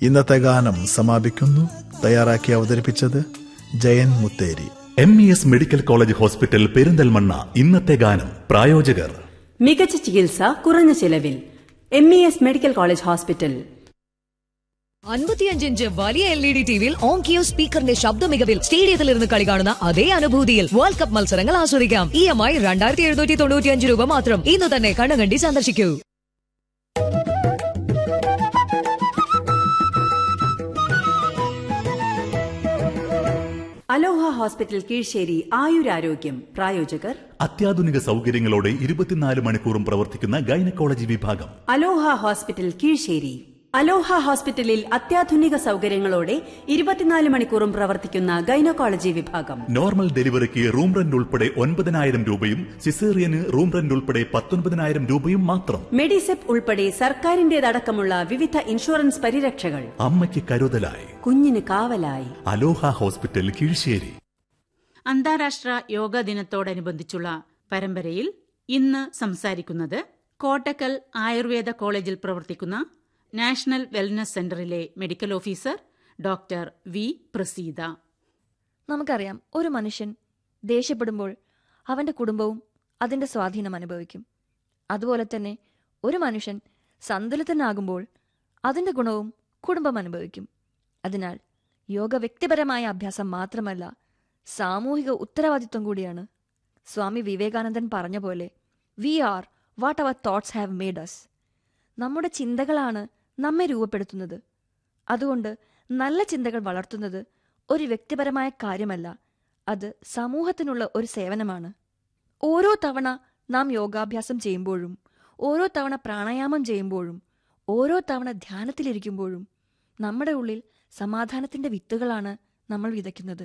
ഇന്നത്തെ ഗാനം സമാപിക്കുന്നു തയ്യാറാക്കി അവതരിപ്പിച്ചത് Jayan Mutheri M E S medical college hospital Perinthalmanna ഇന്നത്തെ ഗാനം പ്രായോജകർ മികച്ച ചികിത്സ കുറഞ്ഞ ചിലവിൽ M E S medical college hospital അൻപത്തിയഞ്ച് ഇഞ്ച് വലിയ എൽ ഇ ഡി ടിവിയിൽ ഓൺ കിയോ സ്പീക്കറിന്റെ ശബ്ദ മികവിൽ സ്റ്റേഡിയത്തിൽ ഇരുന്ന് കളി കാണുന്ന അതേ അനുഭൂതിയിൽ വേൾഡ് കപ്പ് മത്സരങ്ങൾ ആസ്വദിക്കാം ഇ എം ഐ രണ്ടായിരത്തി എഴുന്നൂറ്റി തൊണ്ണൂറ്റിയഞ്ച് രൂപ മാത്രം ഇന്ന് തന്നെ കണ്ണുകണ്ടി സന്ദർശിക്കൂ അലോഹ ഹോസ്പിറ്റൽ കീഴ്ശ്ശേരി ആയുരാരോഗ്യം പ്രായോജകർ അത്യാധുനിക സൗകര്യങ്ങളോടെ ഇരുപത്തിനാല് മണിക്കൂറും പ്രവർത്തിക്കുന്ന ഗൈനക്കോളജി വിഭാഗം അലോഹ ഹോസ്പിറ്റൽ കീഴ്ശ്ശേരി അലോഹ ഹോസ്പിറ്റലിൽ അത്യാധുനിക സൗകര്യങ്ങളോടെ ഇരുപത്തിനാല് മണിക്കൂറും പ്രവർത്തിക്കുന്ന ഗൈനക്കോളജി വിഭാഗം നോർമൽ ഡെലിവറിക്ക് റൂം റെന്റ് ഉൾപ്പെടെ ഒൻപതിനായിരം രൂപയും സിസേറിയന് റൂം റെന്റ് ഉൾപ്പെടെ പത്തൊൻപതിനായിരം രൂപയും മാത്രം മെഡിസെപ്പ് ഉൾപ്പെടെ സർക്കാരിന്റേതടക്കമുള്ള വിവിധ ഇൻഷുറൻസ് പരിരക്ഷകൾ അമ്മയ്ക്ക് കരുതലായി കുഞ്ഞിന് കാവലായി അലോഹ ഹോസ്പിറ്റൽ കീഴ്ശ്ശേരി അന്താരാഷ്ട്ര യോഗ ദിനത്തോടനുബന്ധിച്ചുള്ള പരമ്പരയിൽ ഇന്ന് സംസാരിക്കുന്നത് കോട്ടക്കൽ ആയുർവേദ കോളേജിൽ പ്രവർത്തിക്കുന്ന നാഷണൽ വെൽനസ് സെന്ററിലെ medical officer doctor V Praseetha നമുക്കറിയാം ഒരു മനുഷ്യൻ ദേഷ്യപ്പെടുമ്പോൾ അവന്റെ കുടുംബവും അതിന്റെ സ്വാധീനം അനുഭവിക്കും അതുപോലെ തന്നെ ഒരു മനുഷ്യൻ സന്തുലിതനാകുമ്പോൾ അതിന്റെ ഗുണവും കുടുംബം അനുഭവിക്കും അതിനാൽ യോഗ വ്യക്തിപരമായ അഭ്യാസം മാത്രമല്ല സാമൂഹിക ഉത്തരവാദിത്വം കൂടിയാണ് സ്വാമി വിവേകാനന്ദൻ പറഞ്ഞ പോലെ we are what our thoughts have made us നമ്മുടെ ചിന്തകളാണ് നമ്മെ രൂപപ്പെടുത്തുന്നത് അതുകൊണ്ട് നല്ല ചിന്തകൾ വളർത്തുന്നത് ഒരു വ്യക്തിപരമായ കാര്യമല്ല അത് സമൂഹത്തിനുള്ള ഒരു സേവനമാണ് ഓരോ തവണ നാം യോഗാഭ്യാസം ചെയ്യുമ്പോഴും ഓരോ തവണ പ്രാണായാമം ചെയ്യുമ്പോഴും ഓരോ തവണ ധ്യാനത്തിലിരിക്കുമ്പോഴും നമ്മുടെ ഉള്ളിൽ സമാധാനത്തിന്റെ വിത്തുകളാണ് നമ്മൾ വിതയ്ക്കുന്നത്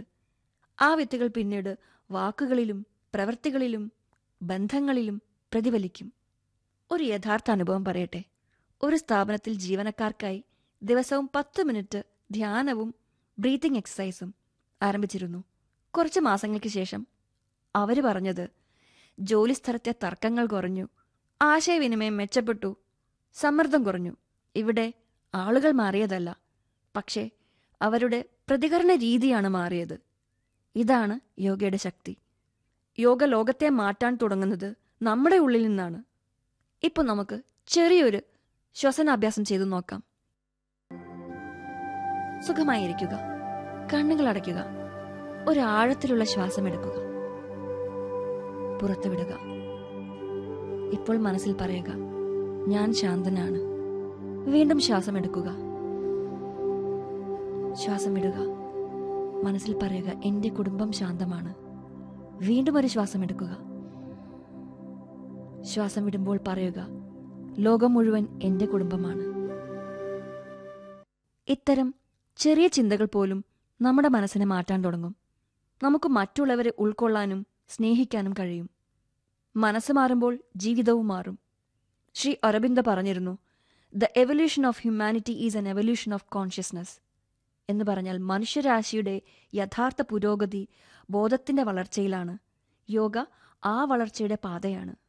ആ വിത്തുകൾ പിന്നീട് വാക്കുകളിലും പ്രവൃത്തികളിലും ബന്ധങ്ങളിലും പ്രതിഫലിക്കും ഒരു യഥാർത്ഥ അനുഭവം പറയട്ടെ ഒരു സ്ഥാപനത്തിൽ ജീവനക്കാർക്കായി ദിവസവും പത്ത് മിനിറ്റ് ധ്യാനവും ബ്രീത്തിങ് എക്സസൈസും ആരംഭിച്ചിരുന്നു കുറച്ച് മാസങ്ങൾക്ക് ശേഷം അവർ പറഞ്ഞത് ജോലിസ്ഥലത്തെ തർക്കങ്ങൾ കുറഞ്ഞു ആശയവിനിമയം മെച്ചപ്പെട്ടു സമ്മർദ്ദം കുറഞ്ഞു ഇവിടെ ആളുകൾ മാറിയതല്ല പക്ഷേ അവരുടെ പ്രതികരണ രീതിയാണ് മാറിയത് ഇതാണ് യോഗയുടെ ശക്തി യോഗ ലോകത്തെ മാറ്റാൻ തുടങ്ങുന്നത് നമ്മുടെ ഉള്ളിൽ നിന്നാണ് ഇപ്പോൾ നമുക്ക് ചെറിയൊരു ശ്വസനാഭ്യാസം ചെയ്തു നോക്കാം സുഖമായിരിക്കുക കണ്ണുകൾ അടയ്ക്കുക ഒരു ആഴത്തിലുള്ള ശ്വാസം എടുക്കുക പുറത്തുവിടുക ഇപ്പോൾ മനസ്സിൽ പറയുക ഞാൻ ശാന്തനാണ് വീണ്ടും ശ്വാസം എടുക്കുക ശ്വാസം വിടുക മനസ്സിൽ പറയുക എന്റെ കുടുംബം ശാന്തമാണ് വീണ്ടും ഒരു ശ്വാസം എടുക്കുക ശ്വാസം വിടുമ്പോൾ പറയുക ലോകം മുഴുവൻ എന്റെ കുടുംബമാണ് ഇത്തരം ചെറിയ ചിന്തകൾ പോലും നമ്മുടെ മനസ്സിനെ മാറ്റാൻ തുടങ്ങും നമുക്ക് മറ്റുള്ളവരെ ഉൾക്കൊള്ളാനും സ്നേഹിക്കാനും കഴിയും മനസ്സ് മാറുമ്പോൾ ജീവിതവും മാറും ശ്രീ അരബിന്ദ പറഞ്ഞിരുന്നു the evolution of humanity is an evolution of consciousness എന്ന് പറഞ്ഞാൽ മനുഷ്യരാശിയുടെ യഥാർത്ഥ പുരോഗതി ബോധത്തിന്റെ വളർച്ചയിലാണ് യോഗ ആ വളർച്ചയുടെ പാതയാണ്